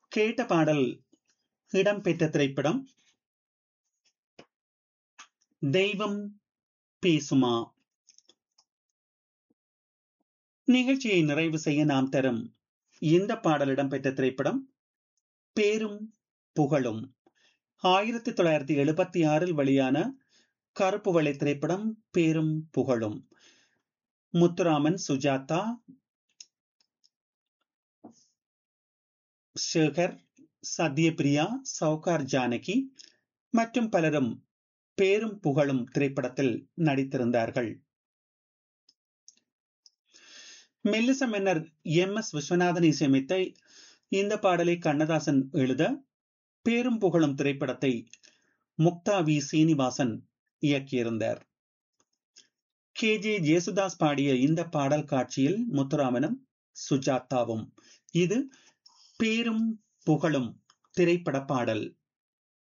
கேட்ட பாடல் இடம்பெற்ற திரைப்படம் தெய்வம் பேசுமா நிகழ்ச்சியை நிறைவு செய்ய நாம் தரும் இந்த பாடல் இடம்பெற்ற திரைப்படம் பேரும் புகழும் ஆயிரத்தி தொள்ளாயிரத்தி எழுபத்தி ஆறில் வெளியான கருப்பு வெள்ளை திரைப்படம் பேரும் புகழும் முத்துராமன் சுஜாதா சேகர் சத்யபிரியா சவுகார் ஜானகி மற்றும் பலரும் பேரும் புகழும் திரைப்படத்தில் நடித்திருந்தார்கள் மெல்லிச மன்னர் எம் எஸ் விஸ்வநாதன் இசையமைத்த இந்த பாடலை கண்ணதாசன் எழுத பேரும் புகழும் திரைப்படத்தை முக்தா வி சீனிவாசன் இயக்கியிருந்தார் கே ஜே ஜேசுதாஸ் பாடிய இந்த பாடல் காட்சியில் முத்துராமனும் சுஜாதாவும் இது பேரும் புகழும் திரைப்பட பாடல்